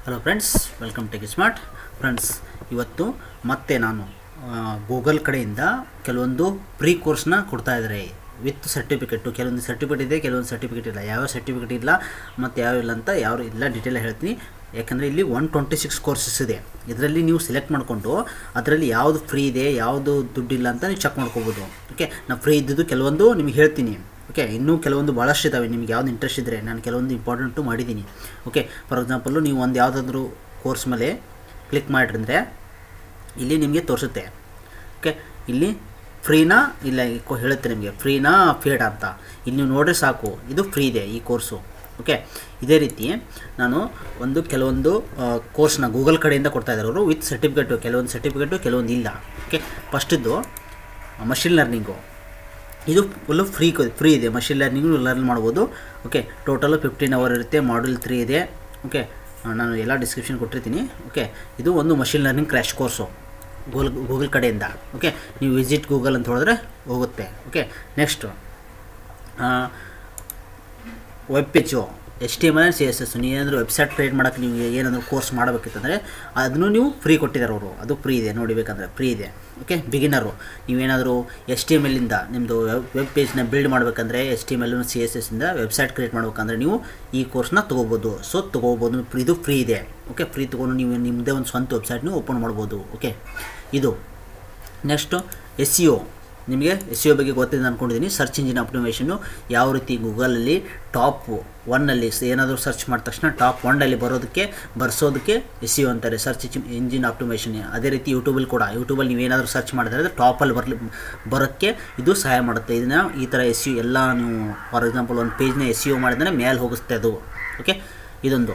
hello friends welcome tech smart friends ಇವತ್ತು ಮತ್ತೆ ನಾನು ಗೂಗಲ್ ಕಡೆಯಿಂದ ಕೆಲವೊಂದು ಪ್ರೀ ಕೋರ್ಸ್ನ ಕೊಡ್ತಾ ಇದ್ದಾರೆ ವಿತ್ ಸರ್ಟಿಫಿಕೇಟು ಕೆಲವೊಂದು ಸರ್ಟಿಫಿಕೇಟ್ ಇದೆ ಕೆಲವೊಂದು ಸರ್ಟಿಫಿಕೇಟ್ ಇಲ್ಲ ಯಾವ ಸರ್ಟಿಫಿಕೇಟ್ ಇಲ್ಲ ಮತ್ತು ಯಾವ ಇಲ್ಲ ಅಂತ ಯಾವ ಇಲ್ಲ ಡೀಟೇಲ್ ಹೇಳ್ತೀನಿ ಯಾಕಂದರೆ ಇಲ್ಲಿ ಒನ್ ಟ್ವೆಂಟಿ ಸಿಕ್ಸ್ ಕೋರ್ಸಸ್ ಇದೆ ಇದರಲ್ಲಿ ನೀವು ಸೆಲೆಕ್ಟ್ ಮಾಡಿಕೊಂಡು ಅದರಲ್ಲಿ ಯಾವುದು ಫ್ರೀ ಇದೆ ಯಾವುದು ದುಡ್ಡಿಲ್ಲ ಅಂತ ನೀವು ಚೆಕ್ ಮಾಡ್ಕೋಬೋದು ಓಕೆ ನಾನು ಫ್ರೀ ಇದ್ದಿದ್ದು ಕೆಲವೊಂದು ನಿಮಗೆ ಹೇಳ್ತೀನಿ ಓಕೆ ಇನ್ನೂ ಕೆಲವೊಂದು ಭಾಳಷ್ಟು ಇದ್ದಾವೆ ನಿಮಗೆ ಯಾವ್ದು ಇಂಟ್ರೆಸ್ಟ್ ಇದ್ದರೆ ನಾನು ಕೆಲವೊಂದು ಇಂಪಾರ್ಟೆಂಟು ಮಾಡಿದ್ದೀನಿ ಓಕೆ ಫಾರ್ ಎಕ್ಸಾಂಪಲ್ಲು ನೀವು ಒಂದು ಯಾವುದಾದ್ರೂ ಕೋರ್ಸ್ ಮೇಲೆ ಕ್ಲಿಕ್ ಮಾಡಿದ್ರೆ ಇಲ್ಲಿ ನಿಮಗೆ ತೋರಿಸುತ್ತೆ ಓಕೆ ಇಲ್ಲಿ ಫ್ರೀನಾ ಇಲ್ಲ ಈ ಕೊ- ಹೇಳುತ್ತೆ ನಿಮಗೆ ಫ್ರೀನಾ ಫೇಡ್ ಅಂತ ಇಲ್ಲಿ ನೀವು ನೋಡ್ರೆ ಸಾಕು ಇದು ಫ್ರೀ ಇದೆ ಈ ಕೋರ್ಸು ಓಕೆ ಇದೇ ರೀತಿ ನಾನು ಒಂದು ಕೆಲವೊಂದು ಕೋರ್ಸ್ನ ಗೂಗಲ್ ಕಡೆಯಿಂದ ಕೊಡ್ತಾ ಇದ್ದಾರೆ ಅವರು ವಿತ್ ಸರ್ಟಿಫಿಕೇಟು ಕೆಲವೊಂದು ಸರ್ಟಿಫಿಕೇಟು ಕೆಲವೊಂದು ಇಲ್ಲ ಓಕೆ ಫಸ್ಟಿದ್ದು ಮಷಿನ್ ಲರ್ನಿಂಗು ಇದು ಫುಲ್ಲು ಫ್ರೀ ಫ್ರೀ ಇದೆ ಮಷಿನ್ ಲರ್ನಿಂಗು ಲರ್ನ್ ಮಾಡ್ಬೋದು ಓಕೆ ಟೋಟಲು ಫಿಫ್ಟೀನ್ ಅವರ್ ಇರುತ್ತೆ ಮಾಡ್ಯೂಲ್ ತ್ರೀ ಇದೆ ಓಕೆ ನಾನು ಎಲ್ಲ ಡಿಸ್ಕ್ರಿಪ್ಷನ್ ಕೊಟ್ಟಿರ್ತೀನಿ ಓಕೆ ಇದು ಒಂದು machine learning crash course Google Google ಕಡೆಯಿಂದ ಓಕೆ ನೀವು ವಿಸಿಟ್ ಗೂಗಲ್ ಅಂತ ಹೇಳಿದ್ರೆ ಹೋಗುತ್ತೆ okay next web page H T M L C S S ನೀವೇನಾದರೂ ವೆಬ್ಸೈಟ್ ಕ್ರಿಯೇಟ್ ಮಾಡೋಕ್ಕೆ ನೀವು ಏನಾದರೂ ಕೋರ್ಸ್ ಮಾಡಬೇಕಿತ್ತಂದರೆ ಅದನ್ನು ನೀವು ಫ್ರೀ ಕೊಟ್ಟಿದ್ದಾರೆ ಅವರು ಅದು ಫ್ರೀ ಇದೆ ನೋಡಿಬೇಕಂದ್ರೆ ಫ್ರೀ ಇದೆ ಓಕೆ ಬಿಗಿನರು ನೀವೇನಾದರೂ ಎಚ್ ಟಿ ಎಮ್ ಎಲ್ಲಿಂದ ನಿಮ್ಮದು ವೆಬ್ ಪೇಜ್ನ ಬಿಲ್ಡ್ ಮಾಡಬೇಕಂದ್ರೆ H T M L C S ಎಸ್ಸಿಂದ ವೆಬ್ಸೈಟ್ ಕ್ರಿಯೇಟ್ ಮಾಡ್ಬೇಕಂದ್ರೆ ನೀವು ಈ ಕೋರ್ಸ್ನ ತೊಗೋಬೋದು ಸೊ ತೊಗೋಬೋದು ಇದು ಫ್ರೀ ಇದೆ ಓಕೆ ಫ್ರೀ ತೊಗೊಂಡು ನೀವು ನಿಮ್ಮದೇ ಒಂದು ಸ್ವಂತ ವೆಬ್ಸೈಟ್ನ ಓಪನ್ ಮಾಡ್ಬೋದು ಓಕೆ ಇದು ನೆಕ್ಸ್ಟು ಎಸ್ ಸಿ ಒ ನಿಮಗೆ ಎಸ್ ಸಿ ಒ ಬಗ್ಗೆ ಗೊತ್ತಿದೆ ಅಂದ್ಕೊಂಡಿದ್ದೀನಿ ಸರ್ಚ್ ಇಂಜಿನ್ ಆಪ್ಟಿಮೇಷನ್ನು ಯಾವ ರೀತಿ ಗೂಗಲಲ್ಲಿ ಟಾಪ್ ಒನ್ನಲ್ಲಿ ಏನಾದರೂ ಸರ್ಚ್ ಮಾಡಿದ ತಕ್ಷಣ ಟಾಪ್ ಒನ್ನಲ್ಲಿ ಬರೋದಕ್ಕೆ ಬರ್ಸೋದಕ್ಕೆ ಎಸ್ ಸಿ ಒ ಅಂತಾರೆ ಸರ್ಚ್ ಇಂಜಿನ್ ಆಪ್ಟಿಮೇಷನ್ ಅದೇ ರೀತಿ ಯೂಟ್ಯೂಬಲ್ಲಿ ಕೂಡ ಯೂಟ್ಯೂಬಲ್ಲಿ ನೀವೇನಾದರೂ ಸರ್ಚ್ ಮಾಡಿದ್ರೆ ಟಾಪಲ್ಲಿ ಬರಲಿ ಬರೋಕ್ಕೆ ಇದು ಸಹಾಯ ಮಾಡುತ್ತೆ ಇದನ್ನು ಈ ಥರ ಎಸ್ ಯು ಎಲ್ಲ ನೀವು ಫಾರ್ ಎಕ್ಸಾಂಪಲ್ ಒಂದು ಪೇಜ್ನ ಎಸ್ ಸಿ ಒ ಮಾಡಿದ್ರೆ ಮೇಲೆ ಹೋಗಿಸುತ್ತೆ ಅದು ಓಕೆ ಇದೊಂದು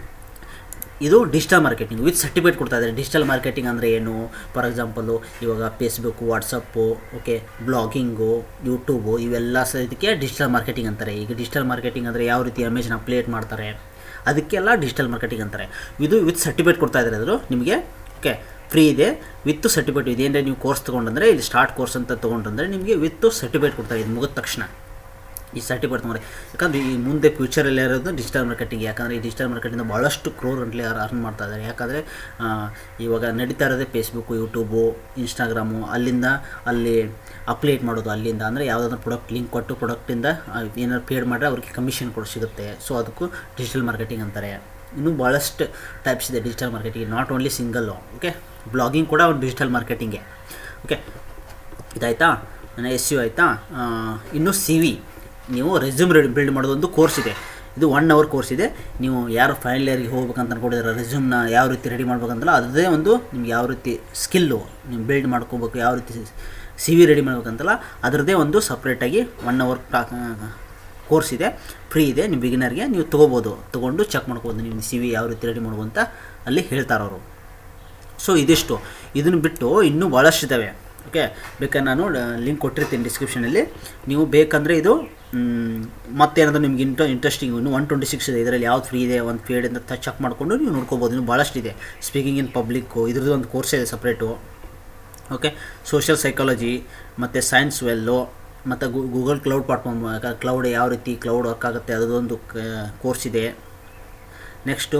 ಇದು ಡಿಜಿಟಲ್ ಮಾರ್ಕೆಟಿಂಗ್ ವಿತ್ ಸರ್ಟಿಫಿಕೇಟ್ ಕೊಡ್ತಾ ಇದ್ದಾರೆ ಡಿಜಿಟಲ್ ಮಾರ್ಕೆಟಿಂಗ್ ಅಂದರೆ ಏನು ಫಾರ್ ಎಕ್ಸಾಂಪಲು ಇವಾಗ Facebook WhatsApp okay blogging YouTube ಇವೆಲ್ಲ ಸ ಇದಕ್ಕೆ ಡಿಜಿಟಲ್ ಮಾರ್ಕೆಟಿಂಗ್ ಅಂತಾರೆ ಈಗ ಡಿಜಿಟಲ್ ಮಾರ್ಕೆಟಿಂಗ್ ಅಂದರೆ ಯಾವ ರೀತಿ ಇಮೇಜ್ನ ಅಪ್ಲೇಟ್ ಮಾಡ್ತಾರೆ ಅದಕ್ಕೆಲ್ಲ ಡಿಜಿಟಲ್ ಮಾರ್ಕೆಟಿಂಗ್ ಅಂತಾರೆ ಇದು ವಿತ್ ಸರ್ಟಿಫಿಕೇಟ್ ಕೊಡ್ತಾ ಇದ್ದಾರೆ ಅದು ನಿಮಗೆ ಓಕೆ ಫ್ರೀ ಇದೆ ವಿತ್ ಸರ್ಟಿಫಿಕೇಟ್ ಇದೆ ಏನಾದ್ರೆ ನೀವು ಕೋರ್ಸ್ ತೊಗೊಂಡಂದರೆ ಇಲ್ಲಿ ಸ್ಟಾರ್ಟ್ ಕೋರ್ಸ್ ಅಂತ ತೊಗೊಂಡ್ರೆ ನಿಮಗೆ ವಿತ್ ಸರ್ಟಿಫಿಕೇಟ್ ಕೊಡ್ತಾರೆ ಇದು ಮುಗಿದ ತಕ್ಷಣ ಈ ಸರ್ಟಿಫಿಕೇಟ್ ತೊಗೊಂಡ್ರೆ ಯಾಕಂದರೆ ಈ ಮುಂದೆ ಫ್ಯೂಚರಲ್ಲಿ ಇರೋದು ಡಿಜಿಟಲ್ ಮಾರ್ಕೆಟಿಂಗ್ ಯಾಕಂದರೆ ಈ ಡಿಜಿಟಲ್ ಮಾರ್ಕೆಟಿಂದ ಭಾಳಷ್ಟು ಕ್ರೋರ್ ಗಂಟಲೆ ಅರ್ನ್ ಮಾಡ್ತಾ ಇದ್ದಾರೆ ಯಾಕಂದರೆ ಆ, ಇವಾಗ ನಡೀತಾ ಇರೋದೇ ಫೇಸ್ಬುಕ್ಕು ಯೂಟ್ಯೂಬು ಇನ್ಸ್ಟಾಗ್ರಾಮು ಅಲ್ಲಿಂದ ಅಲ್ಲಿ ಅಪ್ಲೇಟ್ ಮಾಡೋದು ಅಲ್ಲಿಂದ ಅಂದರೆ ಯಾವುದಾದ್ರೂ ಪ್ರಾಡಕ್ಟ್ ಲಿಂಕ್ ಕೊಟ್ಟು ಪ್ರಾಡಕ್ಟಿಂದ ಏನಾದ್ರು ಪೇಡ್ ಮಾಡಿದ್ರೆ ಅವ್ರಿಗೆ ಕಮಿಷನ್ ಕೂಡ ಸಿಗುತ್ತೆ ಸೊ ಅದಕ್ಕೂ ಡಿಜಿಟಲ್ ಮಾರ್ಕೆಟಿಂಗ್ ಅಂತಾರೆ ಇನ್ನೂ ಭಾಳಷ್ಟು ಟೈಪ್ಸ್ ಇದೆ digital marketing not only single okay blogging ಕೂಡ ಒಂದು ಡಿಜಿಟಲ್ ಮಾರ್ಕೆಟಿಂಗೆ ಓಕೆ ಇದಾಯ್ತಾ ನನ್ನ ಎಸ್ ಯು ಆಯಿತಾ ಇನ್ನು ಸಿ ವಿ ನೀವು ರೆಸ್ಯೂಮ್ ರೆಡಿ ಬಿಲ್ಡ್ ಮಾಡೋದೊಂದು ಕೋರ್ಸ್ ಇದೆ ಇದು ಒನ್ ಅವರ್ ಕೋರ್ಸ್ ಇದೆ ನೀವು ಯಾರು ಫೈನಲ್ ಇಯರ್ಗೆ ಹೋಗ್ಬೇಕಂತ ಅನ್ಕೊಂಡಿದ್ರೆ ರೆಸ್ಯೂಮ್ನ ಯಾವ ರೀತಿ ರೆಡಿ ಮಾಡ್ಬೇಕಂತಲ್ಲ ಅದೇ ಒಂದು ನಿಮ್ಗೆ ಯಾವ ರೀತಿ ಸ್ಕಿಲ್ಲು ನೀವು ಬಿಲ್ಡ್ ಮಾಡ್ಕೋಬೇಕು ಯಾವ ರೀತಿ ಸಿ ವಿ ರೆಡಿ ಮಾಡ್ಬೇಕಂತಲ್ಲ ಅದರದ್ದೇ ಒಂದು ಸಪ್ರೇಟಾಗಿ ಒನ್ ಅವರ್ ಕೋರ್ಸ್ ಇದೆ ಫ್ರೀ ಇದೆ ನೀವು ಬಿಗಿನರ್ಗೆ ನೀವು ತೊಗೋಬೋದು ತೊಗೊಂಡು ಚೆಕ್ ಮಾಡ್ಬೋದು ನೀವು ಸಿ ವಿ ಯಾವ ರೀತಿ ರೆಡಿ ಮಾಡ್ಬೋದು ಅಂತ ಅಲ್ಲಿ ಹೇಳ್ತಾರೆ ಅವರು ಸೊ ಇದಿಷ್ಟು ಇದನ್ನು ಬಿಟ್ಟು ಇನ್ನೂ ಭಾಳಷ್ಟು ಇದ್ದಾವೆ ಓಕೆ ಬೇಕಾದ್ರೆ ನಾನು ಲಿಂಕ್ ಕೊಟ್ಟಿರ್ತೀನಿ ಡಿಸ್ಕ್ರಿಪ್ಷನಲ್ಲಿ ನೀವು ಬೇಕಂದರೆ ಇದು ಮ್, ಮತ್ತೇನಾದರೂ ನಿಮ್ಗೆ ಇಂಟ ಇಂಟ್ರೆಸ್ಟಿಂಗ್ ಇನ್ನು ಒನ್ ಟ್ವೆಂಟಿ ಸಿಕ್ಸ್ ಇದೆ ಇದರಲ್ಲಿ ಯಾವ್ದು ಫ್ರೀ ಇದೆ ಒಂದು ಫೇಡ್ ಅಂತ ಚೆಕ್ ಮಾಡಿಕೊಂಡು ನೀವು ನೋಡ್ಕೋಬೋದು ಇನ್ನು ಭಾಳಷ್ಟು ಇದೆ ಸ್ಪೀಕಿಂಗ್ ಇನ್ ಪಬ್ಲಿಕ್ಕು ಇದ್ರದ್ದು ಒಂದು ಕೋರ್ಸ್ ಇದೆ ಸಪ್ರೇಟು ಓಕೆ ಸೋಷಿಯಲ್ ಸೈಕಾಲಜಿ ಮತ್ತು ಸೈನ್ಸ್ ವೆಲ್ಲು ಮತ್ತು ಗೂಗಲ್ ಕ್ಲೌಡ್ ಪ್ಲಾಟ್ಫಾರ್ಮ್ ಕ್ಲೌಡ್ ಯಾವ ರೀತಿ ಕ್ಲೌಡ್ ವರ್ಕ್ ಆಗುತ್ತೆ ಅದರದೊಂದು ಕೋರ್ಸ್ ಇದೆ next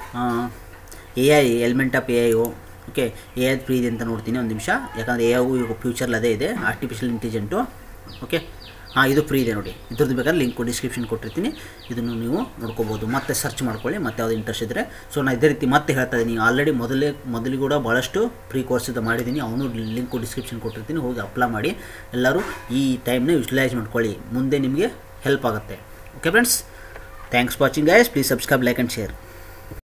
A I element of A I okay A I free ಇದೆ ಅಂತ ನೋಡ್ತೀನಿ ಒಂದು ನಿಮಿಷ ಯಾಕಂದರೆ ಎ ಐ ಈಗ ಫ್ಯೂಚರ್ಲಿ ಅದೇ ಇದೆ ಆರ್ಟಿಫಿಷಿಯಲ್ ಇಂಟೆಲಿಜೆಂಟು ಓಕೆ ಹಾಂ ಇದು ಫ್ರೀ ಇದೆ ನೋಡಿ ಇದ್ರದ್ದು ಬೇಕಾದ್ರೆ ಲಿಂಕ್ ಡಿಸ್ಕ್ರಿಪ್ಷನ್ ಕೊಟ್ಟಿರ್ತೀನಿ ಇದನ್ನು ನೀವು ನೋಡ್ಕೋಬೋದು ಮತ್ತೆ ಸರ್ಚ್ ಮಾಡ್ಕೊಳ್ಳಿ ಮತ್ತೆ ಯಾವ್ದು ಇಂಟ್ರೆಸ್ಟ್ ಇದ್ದರೆ ಸೊ ನಾನು ಇದೇ ರೀತಿ ಮತ್ತೆ ಹೇಳ್ತಾ ಇದ್ದೀನಿ ಆಲ್ರೆಡಿ ಮೊದಲೇ ಮೊದಲು ಕೂಡ ಭಾಳಷ್ಟು ಫ್ರೀ ಕೋರ್ಸಿಂದ ಮಾಡಿದ್ದೀನಿ ಅವನು ಲಿಂಕು ಡಿಸ್ಕ್ರಿಪ್ಷನ್ ಕೊಟ್ಟಿರ್ತೀನಿ ಹೋಗಿ ಅಪ್ಲೈ ಮಾಡಿ ಎಲ್ಲರೂ ಈ ಟೈಮ್ನ ಯೂಟಿಲೈಸ್ ಮಾಡ್ಕೊಳ್ಳಿ ಮುಂದೆ ನಿಮಗೆ ಹೆಲ್ಪ್ ಆಗುತ್ತೆ okay friends thanks watching guys please subscribe like and share